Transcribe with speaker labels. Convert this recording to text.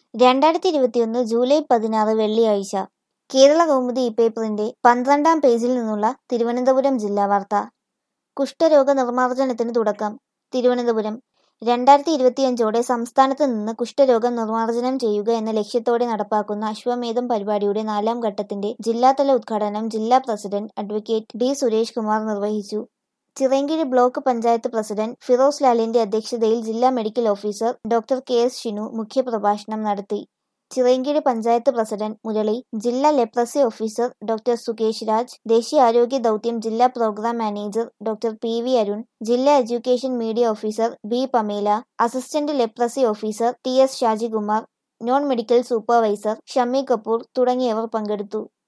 Speaker 1: രണ്ടായിരത്തി ഇരുപത്തിയൊന്ന് ജൂലൈ പതിനാറ് വെള്ളിയാഴ്ച കേരള കൗമുദി ഇപ്പേപ്പറിന്റെ പന്ത്രണ്ടാം പേജിൽ നിന്നുള്ള തിരുവനന്തപുരം ജില്ലാ വാർത്ത കുഷ്ഠരോഗ നിർമ്മാർജ്ജനത്തിന് തുടക്കം തിരുവനന്തപുരം രണ്ടായിരത്തി ഇരുപത്തിയഞ്ചോടെ സംസ്ഥാനത്ത് നിന്ന് കുഷ്ഠരോഗം നിർമ്മാർജ്ജനം ചെയ്യുക എന്ന ലക്ഷ്യത്തോടെ നടപ്പാക്കുന്ന അശ്വമേധം പരിപാടിയുടെ നാലാം ഘട്ടത്തിന്റെ ജില്ലാതല ഉദ്ഘാടനം ജില്ലാ president advocate D Suresh Kumar നിർവഹിച്ചു ചിറയൻകീഴ് ബ്ലോക്ക് പഞ്ചായത്ത് പ്രസിഡന്റ് ഫിറോസ് ലാലിന്റെ അധ്യക്ഷതയിൽ ജില്ലാ medical officer doctor K S Shinu മുഖ്യപ്രഭാഷണം നടത്തി ചിറയൻകീഴ് പഞ്ചായത്ത് പ്രസിഡന്റ് മുരളി ജില്ലാ leprosy officer doctor Sukesh Raj ദേശീയ ആരോഗ്യ ദൗത്യം ജില്ലാ programme manager doctor P V Arun ജില്ലാ education media officer B Pamela assistant leprosy officer T S Shajikumar non medical supervisor Shammi Kapoor തുടങ്ങിയവർ പങ്കെടുത്തു